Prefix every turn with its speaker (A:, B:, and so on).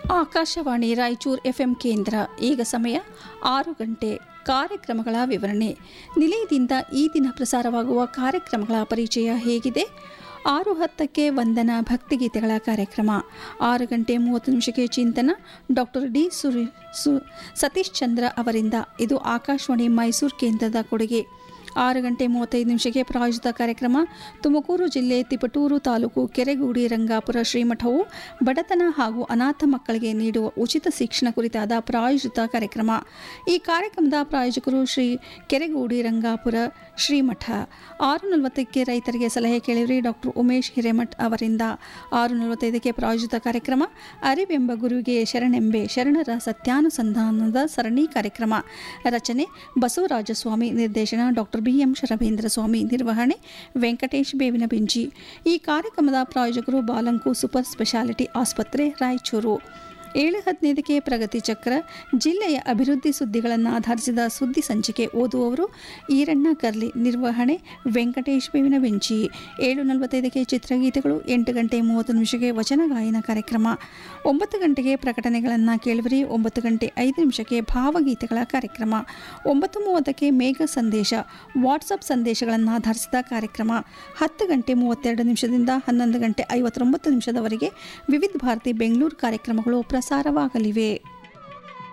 A: Akashvani Raichur FM ಕೇಂದ್ರ ಈಗ ಸಮಯ ಆರು ಗಂಟೆ ಕಾರ್ಯಕ್ರಮಗಳ ವಿವರಣೆ ನಿಲಯದಿಂದ ಈ ದಿನ ಪ್ರಸಾರವಾಗುವ ಕಾರ್ಯಕ್ರಮಗಳ ಪರಿಚಯ ಹೇಗಿದೆ ಆರು ಹತ್ತಕ್ಕೆ ವಂದನ ಭಕ್ತಿಗೀತೆಗಳ ಕಾರ್ಯಕ್ರಮ ಆರು ಗಂಟೆ ಮೂವತ್ತು ನಿಮಿಷಕ್ಕೆ ಚಿಂತನ ಡಾಕ್ಟರ್ ಡಿ ಸುರಿ ಸು ಸತೀಶ್ ಚಂದ್ರ ಅವರಿಂದ ಇದು ಆಕಾಶವಾಣಿ ಮೈಸೂರು ಕೇಂದ್ರದ ಕೊಡುಗೆ ಆರು ಗಂಟೆ ಮೂವತ್ತೈದು ನಿಮಿಷಕ್ಕೆ ಪ್ರಾಯೋಜಿತ ಕಾರ್ಯಕ್ರಮ ತುಮಕೂರು ಜಿಲ್ಲೆ ತಿಪಟೂರು ತಾಲೂಕು ಕೆರೆಗೂಡಿ ರಂಗಾಪುರ ಶ್ರೀಮಠವು ಬಡತನ ಹಾಗೂ ಅನಾಥ ಮಕ್ಕಳಿಗೆ ನೀಡುವ ಉಚಿತ ಶಿಕ್ಷಣ ಕುರಿತಾದ ಪ್ರಾಯೋಜಿತ ಕಾರ್ಯಕ್ರಮ ಈ ಕಾರ್ಯಕ್ರಮದ ಪ್ರಾಯೋಜಕರು ಶ್ರೀ ಕೆರೆಗೂಡಿ ರಂಗಾಪುರ ಶ್ರೀಮಠ ಆರು ನಲವತ್ತಕ್ಕೆ ರೈತರಿಗೆ ಸಲಹೆ ಕೇಳಿರಿ ಡಾಕ್ಟರ್ ಉಮೇಶ್ ಹಿರೇಮಠ್ ಅವರಿಂದ ಆರು ನಲವತ್ತೈದಕ್ಕೆ ಪ್ರಾಯೋಜಿತ ಕಾರ್ಯಕ್ರಮ ಅರಿವೆಂಬ ಗುರುವಿಗೆ ಶರಣೆಂಬೆ ಶರಣರ ಸತ್ಯಾನುಸಂಧಾನದ ಸರಣಿ ಕಾರ್ಯಕ್ರಮ ರಚನೆ ಬಸವರಾಜಸ್ವಾಮಿ ನಿರ್ದೇಶನ doctor B M Sharabhendra Swamy ನಿರ್ವಹಣೆ ವೆಂಕಟೇಶ್ ಬೇವಿನ ಬಿಂಜಿ ಈ ಕಾರ್ಯಕ್ರಮದ ಪ್ರಾಯೋಜಕರು ಬಾಲಂಕು ಸೂಪರ್ ಸ್ಪೆಷಾಲಿಟಿ ಆಸ್ಪತ್ರೆ ರಾಯಚೂರು ಏಳು ಹದಿನೈದಕ್ಕೆ ಪ್ರಗತಿ ಚಕ್ರ ಜಿಲ್ಲೆಯ ಅಭಿವೃದ್ಧಿ ಸುದ್ದಿಗಳನ್ನು ಆಧರಿಸಿದ ಸುದ್ದಿ ಸಂಚಿಕೆ ಓದುವವರು ಈರಣ್ಣ ಕರ್ಲಿ ನಿರ್ವಹಣೆ ವೆಂಕಟೇಶ್ ಬೇವಿನ ಬೆಂಚಿ ಏಳು ನಲವತ್ತೈದಕ್ಕೆ ಚಿತ್ರಗೀತೆಗಳು ಎಂಟು ಗಂಟೆ ಮೂವತ್ತು ನಿಮಿಷಕ್ಕೆ ವಚನ ಗಾಯನ ಕಾರ್ಯಕ್ರಮ ಒಂಬತ್ತು ಗಂಟೆಗೆ ಪ್ರಕಟಣೆಗಳನ್ನು ಕೇಳುವರಿ ಒಂಬತ್ತು ಗಂಟೆ ಐದು ನಿಮಿಷಕ್ಕೆ ಭಾವಗೀತೆಗಳ ಕಾರ್ಯಕ್ರಮ ಒಂಬತ್ತು ಮೂವತ್ತಕ್ಕೆ ಮೇಘ ಸಂದೇಶ ವಾಟ್ಸಪ್ ಸಂದೇಶಗಳನ್ನು ಆಧರಿಸಿದ ಕಾರ್ಯಕ್ರಮ ಹತ್ತು ಗಂಟೆ ಮೂವತ್ತೆರಡು ನಿಮಿಷದಿಂದ ಹನ್ನೊಂದು ಗಂಟೆ ಐವತ್ತೊಂಬತ್ತು ನಿಮಿಷದವರೆಗೆ ವಿವಿಧ ಭಾರತಿ ಬೆಂಗಳೂರು ಕಾರ್ಯಕ್ರಮಗಳು ಪ್ರಸಾರವಾಗಲಿವೆ